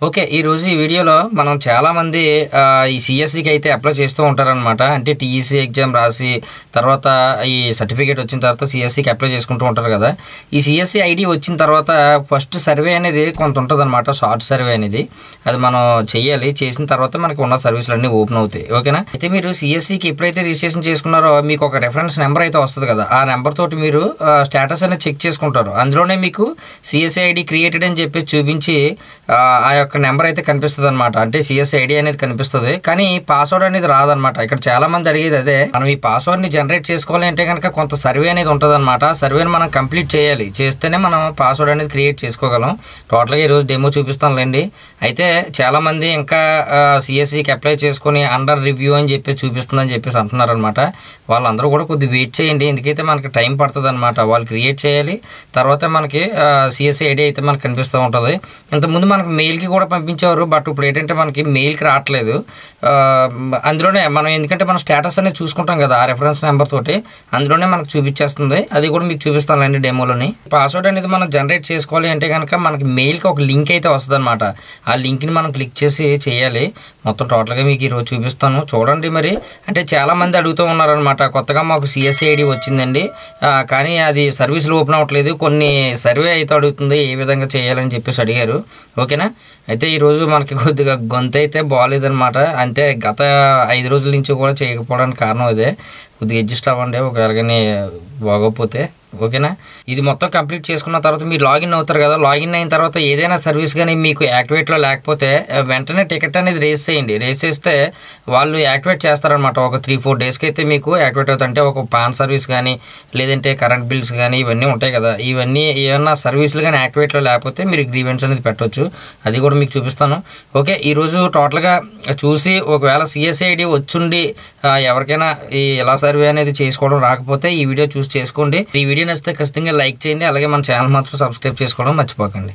okay ఈ రోజు ఈ వీడియోలో మనం చాలా మంది ఆ, ఈ సిఎస్సికి అయితే అప్లై చేస్తూ ఉంటారనమాట అంటే టీఈసీ ఎగ్జామ్ రాసి తర్వాత ఈ సర్టిఫికేట్ వచ్చిన తర్వాత సిఎస్సికి అప్లై చేసుకుంటూ ఉంటారు కదా ఈ సిఎస్సి ఐడి వచ్చిన తర్వాత ఫస్ట్ సర్వే అనేది కొంత ఉంటుంది అనమాట షార్ట్ సర్వే అనేది అది మనం చేయాలి చేసిన తర్వాత మనకి ఉన్న సర్వీసులు అన్నీ ఓపెన్ అవుతాయి ఓకేనా అయితే మీరు సిఎస్సికి ఎప్పుడైతే రిజిస్ట్రేషన్ చేసుకున్నారో మీకు ఒక రెఫరెన్స్ నెంబర్ అయితే వస్తుంది కదా ఆ నెంబర్ తోటి మీరు స్టేటస్ అనేది చెక్ చేసుకుంటారు అందులోనే మీకు సిఎస్సి ఐడి క్రియేటెడ్ అని చెప్పి చూపించి ఆ, ఆ యొక్క నెంబర్ అయితే కనిపిస్తుంది అనమాట అంటే సిఎస్సి ఐడి అనేది కనిపిస్తుంది కానీ పాస్వర్డ్ అనేది రాదనమాట ఇక్కడ చాలా మంది అడిగేది అదే మనం ఈ పాస్వర్డ్ ని జనరేట్ చేసుకోవాలి అంటే కనుక కొంత సర్వే అనేది ఉంటుంది అనమాట సర్వేని మనం కంప్లీట్ చేయాలి చేస్తేనే మనం పాస్వర్డ్ అనేది క్రియేట్ చేసుకోగలం టోటల్గా ఈరోజు డెమో చూపిస్తాంలేండి అయితే చాలా మంది ఇంకా సిఎస్సికి అప్లై చేసుకుని అండర్ రివ్యూ అని చెప్పి చూపిస్తుందని చెప్పేసి అంటున్నారు అనమాట వాళ్ళందరూ కూడా కొద్ది వెయిట్ చేయండి ఎందుకైతే మనకి టైం పడుతుంది అనమాట వాళ్ళు క్రియేట్ చేయాలి తర్వాత మనకి సిఎస్సి ఐడి అయితే మనకు కనిపిస్తూ ఉంటుంది ఇంతకుముందు మనకి మెయిల్కి కూడా పంపించేవారు బట్ ఇప్పుడు ఏంటంటే మనకి మెయిల్కి రావట్లేదు ఆ, అందులోనే మనం ఎందుకంటే మనం స్టేటస్ అనేది చూసుకుంటాం కదా ఆ రెఫరెన్స్ నెంబర్ తోటి అందులోనే మనకు చూపించేస్తుంది అది కూడా మీకు చూపిస్తానండి డెమోలోని పాస్వర్డ్ అనేది మనం జనరేట్ చేసుకోవాలి అంటే కనుక మనకి మెయిల్కి ఒక లింక్ అయితే వస్తుంది అనమాట ఆ లింక్ని మనం క్లిక్ చేసి చేయాలి మొత్తం టోటల్గా మీకు ఈరోజు చూపిస్తాను చూడండి మరి అంటే చాలా మంది అడుగుతూ ఉన్నారనమాట కొత్తగా మాకు సిఎస్సి ఐడి వచ్చిందండి ఆ, కానీ అది సర్వీసులు ఓపెన్ అవ్వట్లేదు కొన్ని సర్వే అయితే అడుగుతుంది ఏ విధంగా చేయాలని చెప్పేసి అడిగారు ఓకేనా అయితే ఈరోజు మనకి కొద్దిగా గొంతు అయితే బాగాలేదనమాట అంటే గత ఐదు రోజుల నుంచి కూడా చేయకపోవడానికి కారణం ఇదే కొద్దిగా అడ్జస్ట్ అవ్వండి ఒకవేళ కానీ బాగోకపోతే ఓకేనా ఇది మొత్తం కంప్లీట్ చేసుకున్న తర్వాత మీరు లాగిన్ అవుతారు కదా లాగిన్ అయిన తర్వాత ఏదైనా సర్వీస్ కానీ మీకు యాక్టివేట్లో లేకపోతే ఆ, వెంటనే టికెట్ అనేది రేస్ చేయండి రేస్ చేస్తే వాళ్ళు యాక్టివేట్ చేస్తారనమాట ఒక త్రీ ఫోర్ డేస్కి అయితే మీకు యాక్టివేట్ అవుతుంది అంటే ఒక పాన్ సర్వీస్ కానీ లేదంటే కరెంట్ బిల్స్ కానీ ఇవన్నీ ఉంటాయి కదా ఇవన్నీ ఏమన్నా సర్వీసులు కానీ యాక్టివేట్లో లేకపోతే మీరు గ్రీవెన్స్ అనేది పెట్టవచ్చు అది కూడా మీకు చూపిస్తాను ఓకే ఈరోజు టోటల్గా చూసి ఒకవేళ సిఎస్ఐ ఐడి వచ్చుండి ఆ, ఎవరికైనా ఈ ఎలా సర్వే అనేది చేసుకోవడం రాకపోతే ఈ వీడియో చూసి చేసుకోండి ఈ వీడియో నచ్చితే ఖచ్చితంగా లైక్ చేయండి అలాగే మన ఛానల్ మాత్రం సబ్స్క్రైబ్ చేసుకోవడం మర్చిపోకండి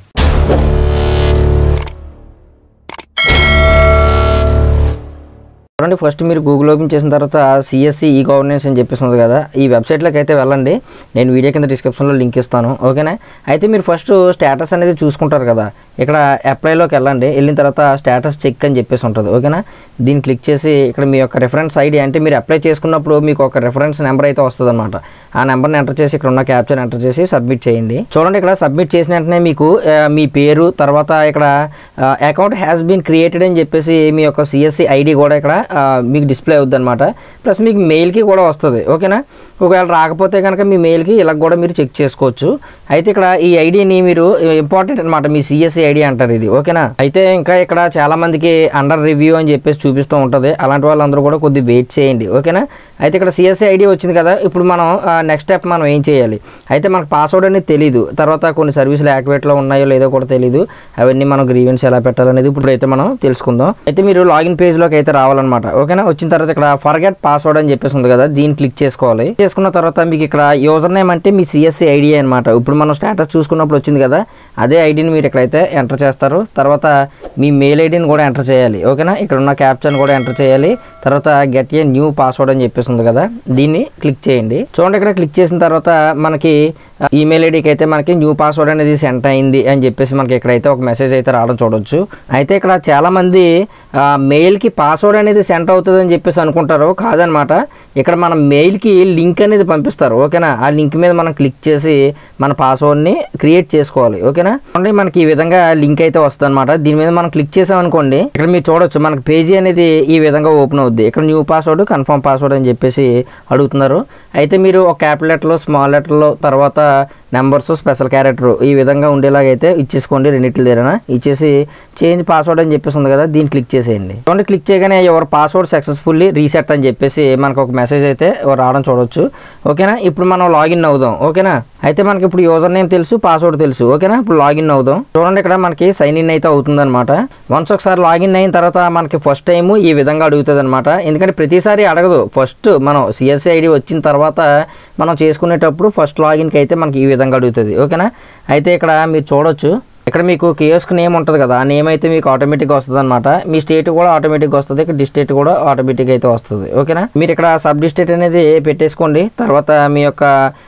చూడండి ఫస్ట్ మీరు గూగుల్ ఓపెన్ చేసిన తర్వాత సిఎస్సి ఈ గవర్నెన్స్ అని చెప్పేసి ఉంది కదా ఈ వెబ్సైట్లోకి అయితే వెళ్ళండి నేను వీడియో కింద డిస్క్రిప్షన్లో లింక్ ఇస్తాను ఓకేనా అయితే మీరు ఫస్ట్ స్టేటస్ అనేది చూసుకుంటారు కదా ఇక్కడ అప్లైలోకి వెళ్ళండి వెళ్ళిన తర్వాత స్టేటస్ చెక్ అని చెప్పేసి ఉంటుంది ఓకేనా దీన్ని క్లిక్ చేసి ఇక్కడ మీ యొక్క రెఫరెన్స్ ఐడి అంటే మీరు అప్లై చేసుకున్నప్పుడు మీకు ఒక రెఫరెన్స్ నెంబర్ అయితే వస్తుంది అనమాట ఆ నెంబర్ని ఎంటర్ చేసి ఇక్కడ ఉన్న క్యాప్చర్ ఎంటర్ చేసి సబ్మిట్ చేయండి చూడండి ఇక్కడ సబ్మిట్ చేసిన వెంటనే మీకు ఆ, మీ పేరు తర్వాత ఇక్కడ అకౌంట్ హ్యాస్ బీన్ క్రియేటెడ్ అని చెప్పేసి మీ యొక్క సిఎస్సి ఐడి కూడా ఇక్కడ ఆ, మీకు డిస్ప్లే అవుద్ది అనమాట ప్లస్ మీకు మెయిల్కి కూడా వస్తుంది ఓకేనా ఒకవేళ రాకపోతే కనుక మీ మెయిల్కి ఇలా కూడా మీరు చెక్ చేసుకోవచ్చు అయితే ఇక్కడ ఈ ఐడిని మీరు ఇంపార్టెంట్ అనమాట మీ సిఎస్సి ఐడి అంటారు ఇది ఓకేనా అయితే ఇంకా ఇక్కడ చాలా మందికి అండర్ రివ్యూ అని చెప్పేసి చూపిస్తూ ఉంటుంది అలాంటి వాళ్ళందరూ కూడా కొద్ది వెయిట్ చేయండి ఓకేనా అయితే ఇక్కడ సిఎస్సి ఐడి వచ్చింది కదా ఇప్పుడు మనం నెక్స్ట్ స్టెప్ మనం ఏం చేయాలి అయితే మనకు పాస్వర్డ్ అనేది తెలియదు తర్వాత కొన్ని సర్వీసులు యాక్టివేట్లో ఉన్నాయో లేదో కూడా తెలియదు అవన్నీ మనం గ్రీవెన్స్ ఎలా పెట్టాలనేది ఇప్పుడు అయితే మనం తెలుసుకుందాం అయితే మీరు లాగిన్ పేజ్లోకి అయితే రావాలన్నమాట ఓకేనా వచ్చిన తర్వాత ఇక్కడ ఫర్గెట్ పాస్వర్డ్ అని చెప్పేసి ఉంది కదా దీన్ని క్లిక్ చేసుకోవాలి చేసుకున్న తర్వాత మీకు ఇక్కడ యూజర్ నేమ్ అంటే మీ సిఎస్సి ఐడి అనమాట ఇప్పుడు మనం స్టేటస్ చూసుకున్నప్పుడు వచ్చింది కదా అదే ఐడిని మీరు ఇక్కడైతే ఎంటర్ చేస్తారు తర్వాత మీ మెయిల్ ఐడిని కూడా ఎంటర్ చేయాలి ఓకేనా ఇక్కడ ఉన్న క్యాప్చర్ని కూడా ఎంటర్ చేయాలి తర్వాత గెట్ ఏ న్యూ పాస్వర్డ్ అని చెప్పేసి ఉంది కదా దీన్ని క్లిక్ చేయండి చూడండి ఇక్కడ క్లిక్ చేసిన తర్వాత మనకి ఈమెయిల్ ఐడికి అయితే మనకి న్యూ పాస్వర్డ్ అనేది సెండ్ అయింది అని చెప్పేసి మనకి ఇక్కడైతే ఒక మెసేజ్ అయితే రావడం చూడొచ్చు అయితే ఇక్కడ చాలా మంది ఆ, మెయిల్కి పాస్వర్డ్ అనేది సెండ్ అవుతుంది అని చెప్పేసి అనుకుంటారు కాదనమాట ఇక్కడ మన మెయిల్కి లింక్ అనేది పంపిస్తారు ఓకేనా ఆ లింక్ మీద మనం క్లిక్ చేసి మన పాస్వర్డ్ని క్రియేట్ చేసుకోవాలి ఓకేనా చూడండి మనకి ఈ విధంగా లింక్ అయితే వస్తుంది అనమాట దీని మీద మనం క్లిక్ చేసాం అనుకోండి ఇక్కడ మీరు చూడొచ్చు మనకి పేజీ అనేది ఈ విధంగా ఓపెన్ అవుద్ది ఇక్కడ న్యూ పాస్వర్డ్ కన్ఫర్మ్ పాస్వర్డ్ అని చెప్పేసి అడుగుతున్నారు అయితే మీరు ఒక క్యాపిటల్ లెటర్లో స్మాల్ లెటర్లో తర్వాత నెంబర్స్ స్పెషల్ క్యారెక్టర్ ఈ విధంగా ఉండేలాగా అయితే ఇచ్చేసుకోండి రెండింటి దగ్గర ఇచ్చేసి చేంజ్ పాస్వర్డ్ అని చెప్పేసి ఉంది కదా దీన్ని క్లిక్ చేసేయండి చూడండి క్లిక్ చేయగానే ఎవరు పాస్వర్డ్ సక్సెస్ఫుల్లీ రీసెట్ అని చెప్పేసి మనకు ఒక మెసేజ్ అయితే రావడం చూడొచ్చు ఓకేనా ఇప్పుడు మనం లాగిన్ అవుదాం ఓకేనా అయితే మనకి ఇప్పుడు యూజర్ నేమ్ తెలుసు పాస్వర్డ్ తెలుసు ఓకేనా ఇప్పుడు లాగిన్ అవుదాం చూడండి ఇక్కడ మనకి సైన్ ఇన్ అయితే అవుతుంది అనమాట వన్స్ ఒకసారి లాగిన్ అయిన తర్వాత మనకి ఫస్ట్ టైం ఈ విధంగా అడుగుతుంది అనమాట ఎందుకంటే ప్రతిసారి అడగదు ఫస్ట్ మనం సిఎస్సి ఐడి వచ్చిన తర్వాత మనం చేసుకునేటప్పుడు ఫస్ట్ లాగిన్కి అయితే మనకి ఈ విధంగా అడుగుతుంది ఓకేనా అయితే ఇక్కడ మీరు చూడొచ్చు ఇక్కడ మీకు కియోస్క్ నేమ్ ఉంటుంది కదా ఆ నేమ్ అయితే మీకు ఆటోమేటిక్గా వస్తుంది అనమాట మీ స్టేట్ కూడా ఆటోమేటిక్గా వస్తుంది ఇక్కడ డిస్ట్రిక్ట్ కూడా ఆటోమేటిక్ అయితే వస్తుంది ఓకేనా మీరు ఇక్కడ సబ్ డిస్ట్రిక్ట్ అనేది పెట్టేసుకోండి తర్వాత మీ యొక్క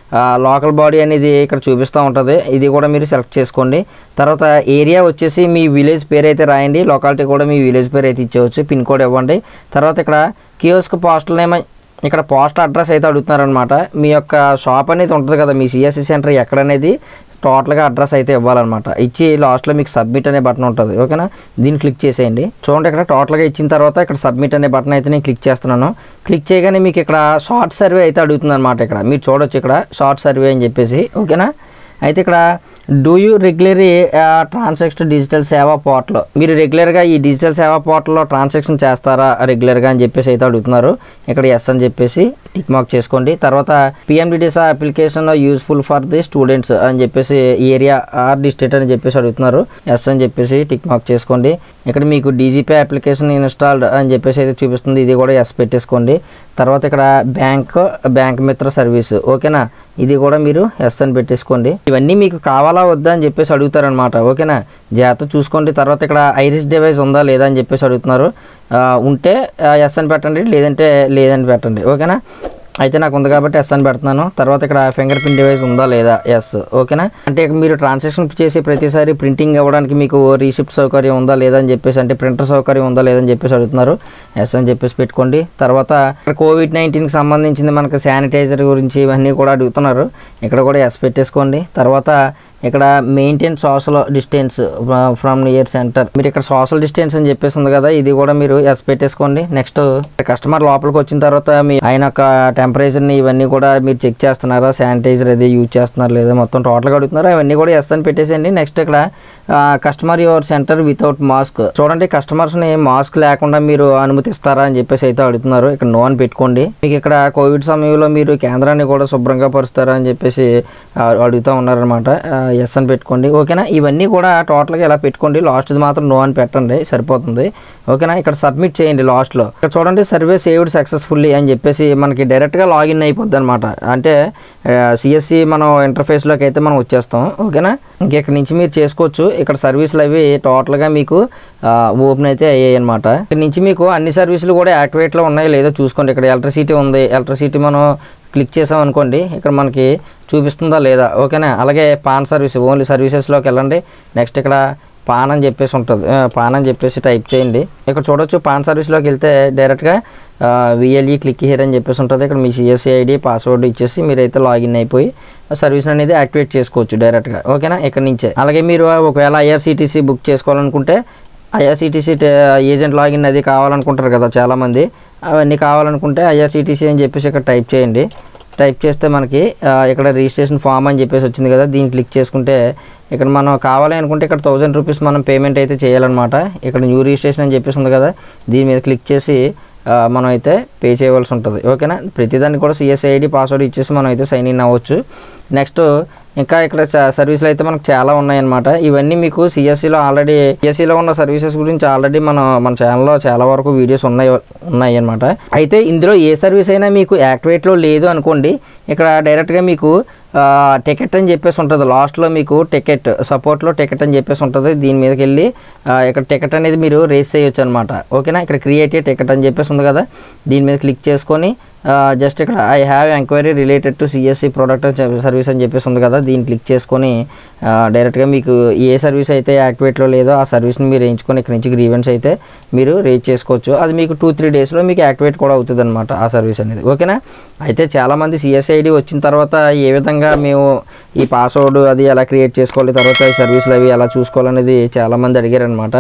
లోకల్ బాడీ అనేది ఇక్కడ చూపిస్తూ ఉంటుంది ఇది కూడా మీరు సెలెక్ట్ చేసుకోండి తర్వాత ఏరియా వచ్చేసి మీ విలేజ్ పేరు అయితే రాయండి లొకాలిటీ కూడా మీ విలేజ్ పేరు అయితే ఇచ్చేవచ్చు పిన్ కోడ్ ఇవ్వండి తర్వాత ఇక్కడ కియోస్క్ పోస్టల్ నేమ్ ఇక్కడ పోస్ట్ అడ్రస్ అయితే అడుగుతున్నారనమాట మీ యొక్క షాప్ అనేది ఉంటుంది కదా మీ సిఎస్సి సెంటర్ ఎక్కడనేది టోటల్గా అడ్రస్ అయితే ఇవ్వాలన్నమాట ఇచ్చి లాస్ట్లో మీకు సబ్మిట్ అనే బటన్ ఉంటుంది ఓకేనా దీన్ని క్లిక్ చేసేయండి చూడండి ఇక్కడ టోటల్గా ఇచ్చిన తర్వాత ఇక్కడ సబ్మిట్ అనే బటన్ అయితే నేను క్లిక్ చేస్తున్నాను క్లిక్ చేయగానే మీకు ఇక్కడ షార్ట్ సర్వే అయితే అడుగుతుంది అనమాట ఇక్కడ మీరు చూడొచ్చు ఇక్కడ షార్ట్ సర్వే అని చెప్పేసి ఓకేనా అయితే ఇక్కడ do you regularly transaction digital Seva portal మీరు రెగ్యులర్గా ఈ డిజిటల్ సేవా పోర్టల్లో ట్రాన్సాక్షన్ చేస్తారా రెగ్యులర్గా అని చెప్పేసి అయితే అడుగుతున్నారు ఇక్కడ ఎస్ అని చెప్పేసి టిక్ మార్క్ చేసుకోండి తర్వాత PMDDS application useful for the students అని చెప్పేసి ఏరియా ఆర్ డిస్ట్రిక్ట్ అని చెప్పేసి అడుగుతున్నారు ఎస్ అని చెప్పేసి టిక్ మార్క్ చేసుకోండి ఇక్కడ మీకు డీజీపీ అప్లికేషన్ ఇన్స్టాల్డ్ అని చెప్పేసి అయితే చూపిస్తుంది ఇది కూడా ఎస్ పెట్టేసుకోండి తర్వాత ఇక్కడ బ్యాంక్ బ్యాంక్ మిత్ర సర్వీస్ ఓకేనా ఇది కూడా మీరు ఎస్ అని పెట్టేసుకోండి ఇవన్నీ మీకు కావాలా వద్దా అని చెప్పేసి అడుగుతారనమాట ఓకేనా జాగ్రత్త చూసుకోండి తర్వాత ఇక్కడ ఐరిస్ డివైస్ ఉందా లేదా అని చెప్పేసి అడుగుతున్నారు ఆ, ఉంటే ఎస్ అని పెట్టండి లేదంటే లేదని పెట్టండి ఓకేనా అయితే నాకు ఉంది కాబట్టి ఎస్ అని పెడుతున్నాను తర్వాత ఇక్కడ ఫింగర్ ప్రింట్ డివైస్ ఉందా లేదా ఎస్ ఓకేనా అంటే ఇక మీరు ట్రాన్సాక్షన్ చేసే ప్రతిసారి ప్రింటింగ్ అవ్వడానికి మీకు రీషిప్ట్ సౌకర్యం ఉందా లేదా అని చెప్పేసి అంటే ప్రింటర్ సౌకర్యం ఉందా లేదని చెప్పేసి అడుగుతున్నారు ఎస్ అని చెప్పేసి పెట్టుకోండి తర్వాత ఇక్కడ కోవిడ్ నైన్టీన్కి సంబంధించింది మనకు శానిటైజర్ గురించి ఇవన్నీ కూడా అడుగుతున్నారు ఇక్కడ కూడా ఎస్ పెట్టేసుకోండి తర్వాత ఇక్కడ maintain social distance from near centre మీరు ఇక్కడ సోషల్ డిస్టెన్స్ అని చెప్పేసి ఉంది కదా ఇది కూడా మీరు ఎస్ పెట్టేసుకోండి నెక్స్ట్ కస్టమర్ లోపలికి వచ్చిన తర్వాత మీ ఆయన యొక్క టెంపరేచర్ని ఇవన్నీ కూడా మీరు చెక్ చేస్తున్నారా శానిటైజర్ అది యూజ్ చేస్తున్నారు లేదా మొత్తం టోటల్గా అడుగుతున్నారా ఇవన్నీ కూడా ఎస్ అని పెట్టేసేయండి నెక్స్ట్ ఇక్కడ customer your centre without mask చూడండి కస్టమర్స్ని మాస్క్ లేకుండా మీరు అనుమతిస్తారా అని చెప్పేసి అయితే అడుగుతున్నారు ఇక్కడ నో అని పెట్టుకోండి మీకు ఇక్కడ కోవిడ్ సమయంలో మీరు కేంద్రాన్ని కూడా శుభ్రంగా పరుస్తారా అని చెప్పేసి ఆ, అడుగుతూ ఉన్నారనమాట ఎస్ అని పెట్టుకోండి ఓకేనా ఇవన్నీ కూడా టోటల్గా ఇలా పెట్టుకోండి లాస్ట్ది మాత్రం నో అని పెట్టండి సరిపోతుంది ఓకేనా ఇక్కడ సబ్మిట్ చేయండి లాస్ట్లో ఇక్కడ చూడండి సర్వే సేవ్డ్ సక్సెస్ఫుల్లీ అని చెప్పేసి మనకి డైరెక్ట్గా లాగిన్ అయిపోద్ది అనమాట అంటే సిఎస్సి మనం ఇంటర్ఫేస్లోకి అయితే మనం వచ్చేస్తాం ఓకేనా ఇంక ఇక్కడ నుంచి మీరు చేసుకోవచ్చు ఇక్కడ సర్వీసులు అవి టోటల్గా మీకు ఓపెన్ అయితే అయ్యాయి అనమాట ఇక్కడ నుంచి మీకు అన్ని సర్వీసులు కూడా యాక్టివేట్లో ఉన్నాయో లేదో చూసుకోండి ఇక్కడ ఎలక్ట్రిసిటీ ఉంది ఎలక్ట్రిసిటీ మనం క్లిక్ చేసాం అనుకోండి ఇక్కడ మనకి చూపిస్తుందా లేదా ఓకేనా అలాగే పాన్ సర్వీస్ ఓన్లీ సర్వీసెస్లోకి వెళ్ళండి నెక్స్ట్ ఇక్కడ పాన్ అని చెప్పేసి ఉంటుంది ఆ, పాన్ అని చెప్పేసి టైప్ చేయండి ఇక్కడ చూడొచ్చు పాన్ సర్వీస్లోకి వెళ్తే డైరెక్ట్గా విఎల్ఈ క్లిక్ హియర్ అని చెప్పేసి ఉంటుంది ఇక్కడ మీ సిఎస్సి ఐడి పాస్వర్డ్ ఇచ్చేసి మీరైతే లాగిన్ అయిపోయి సర్వీస్ అనేది యాక్టివేట్ చేసుకోవచ్చు డైరెక్ట్గా ఓకేనా ఇక్కడ నుంచే అలాగే మీరు ఒకవేళ ఐఆర్సిటీసీ బుక్ చేసుకోవాలనుకుంటే ఐఆర్సిటీసీ ఏజెంట్ లాగిన్ అది కావాలనుకుంటారు కదా చాలామంది అవన్నీ కావాలనుకుంటే ఐఆర్సిటీసీ అని చెప్పేసి ఇక్కడ టైప్ చేయండి టైప్ చేస్తే మనకి ఆ, ఇక్కడ రిజిస్ట్రేషన్ ఫామ్ అని చెప్పేసి వచ్చింది కదా దీన్ని క్లిక్ చేసుకుంటే ఇక్కడ మనం కావాలి అనుకుంటే ఇక్కడ థౌజండ్ రూపీస్ మనం పేమెంట్ అయితే చేయాలన్నమాట ఇక్కడ న్యూ రిజిస్ట్రేషన్ అని చెప్పేసి ఉంది కదా దీని మీద క్లిక్ చేసి ఆ, మనం అయితే పే చేయవలసి ఉంటుంది ఓకేనా ప్రతిదానికి కూడా సిఎస్ఐ ఐడి పాస్వర్డ్ ఇచ్చేసి మనం అయితే సైన్ ఇన్ అవ్వచ్చు నెక్స్ట్ ఇంకా ఇక్కడ చ- సర్వీసులు అయితే మనకు చాలా ఉన్నాయన్నమాట ఇవన్నీ మీకు సిఎస్సిలో ఆల్రెడీ సిఎస్సిలో ఉన్న సర్వీసెస్ గురించి ఆల్రెడీ మన మన ఛానల్లో చాలా వరకు వీడియోస్ ఉన్నాయి ఉన్నాయి అనమాట అయితే ఇందులో ఏ సర్వీస్ అయినా మీకు యాక్టివేట్లో లేదు అనుకోండి ఇక్కడ డైరెక్ట్గా మీకు టికెట్ అని చెప్పేసి ఉంటుంది లాస్ట్లో మీకు టికెట్ సపోర్ట్లో టికెట్ అని చెప్పేసి ఉంటుంది దీని మీదకి వెళ్ళి ఆ, ఇక్కడ టికెట్ అనేది మీరు రేస్ చేయొచ్చు అనమాట ఓకేనా ఇక్కడ క్రియేట్ టికెట్ అని చెప్పేసి ఉంది కదా దీని మీద క్లిక్ చేసుకొని జస్ట్ ఇక్కడ I have enquiry related to CSC product service అని చెప్పేసి ఉంది కదా దీన్ని క్లిక్ చేసుకొని ఆ, డైరెక్ట్గా మీకు ఏ సర్వీస్ అయితే యాక్టివేట్లో లేదో ఆ సర్వీస్ని మీరు వేయించుకొని ఇక్కడ నుంచి గ్రీవెన్స్ అయితే మీరు రేజ్ చేసుకోవచ్చు అది మీకు టూ త్రీ డేస్లో మీకు యాక్టివేట్ కూడా అవుతుంది అనమాట ఆ సర్వీస్ అనేది ఓకేనా అయితే చాలామంది సిఎస్ఐడి వచ్చిన తర్వాత ఏ విధంగా మేము ఈ పాస్వర్డ్ అది ఎలా క్రియేట్ చేసుకోవాలి తర్వాత ఈ సర్వీసులు అవి ఎలా చూసుకోవాలనేది చాలామంది అడిగారనమాట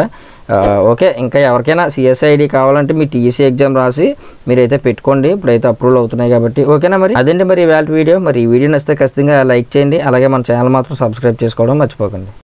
ఓకే ఇంకా ఎవరికైనా సిఎస్ఐడి కావాలంటే మీ టీఎస్సీ ఎగ్జామ్ రాసి మీరైతే పెట్టుకోండి ఇప్పుడైతే అప్రూవల్ అవుతున్నాయి కాబట్టి ఓకేనా మరి అదండి మరి ఇవాళ వీడియో మరి ఈ వీడియో నచ్చితే ఖచ్చితంగా లైక్ చేయండి అలాగే మన ఛానల్ మాత్రం సబ్స్క్రైబ్ చేసుకోవడం మర్చిపోకండి